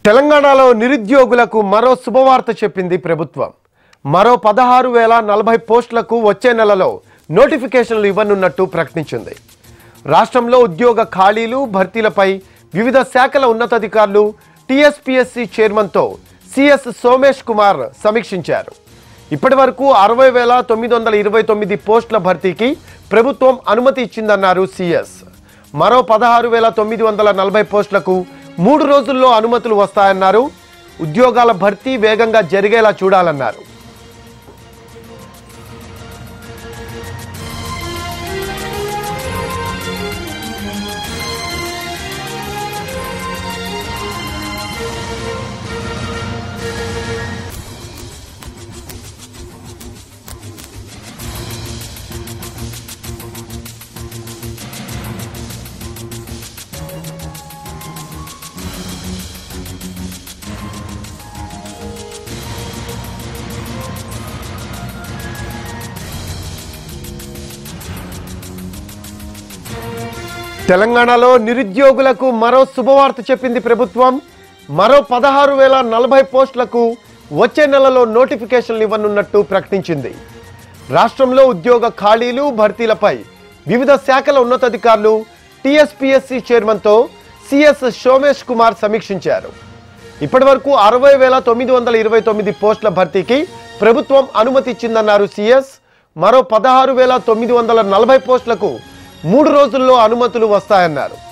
తెలంగాణలో నిరుద్యోగులకు మరో శుభవార్త చెప్పింది ప్రభుత్వం మరో పదహారు వేల నలభై పోస్టులకు వచ్చే నెలలో నోటిఫికేషన్లు ఇవ్వనున్నట్టు ప్రకటించింది రాష్ట్రంలో ఉద్యోగ ఖాళీలు భర్తీలపై వివిధ శాఖల ఉన్నతాధికారులు టీఎస్పీఎస్సీ చైర్మన్తో సిఎస్ సోమేష్ కుమార్ సమీక్షించారు ఇప్పటి వరకు అరవై వేల తొమ్మిది వందల ఇరవై తొమ్మిది పోస్టుల భర్తీకి ప్రభుత్వం అనుమతి ఇచ్చిందన్నారు సిఎస్ మరో పదహారు వేల తొమ్మిది వందల నలభై పోస్టులకు మూడు రోజుల్లో అనుమతులు వస్తాయన్నారు ఉద్యోగాల భర్తీ వేగంగా జరిగేలా చూడాలన్నారు తెలంగాణలో నిరుద్యోగులకు మరో శుభవార్త చెప్పింది ప్రభుత్వం మరో పదహారు వేల నలభై పోస్టులకు వచ్చే నెలలో నోటిఫికేషన్లు ఇవ్వనున్నట్టు ప్రకటించింది రాష్ట్రంలో ఉద్యోగ ఖాళీలు భర్తీలపై వివిధ శాఖల ఉన్నతాధికారులు టీఎస్పీఎస్సీ చైర్మన్తో సిఎస్ సోమేష్ కుమార్ సమీక్షించారు ఇప్పటి వరకు అరవై వేల తొమ్మిది వందల ఇరవై తొమ్మిది పోస్టుల భర్తీకి ప్రభుత్వం అనుమతి ఇచ్చిందన్నారు సిఎస్ మరో పదహారు వేల తొమ్మిది వందల నలభై పోస్టులకు మూడు రోజుల్లో అనుమతులు వస్తాయన్నారు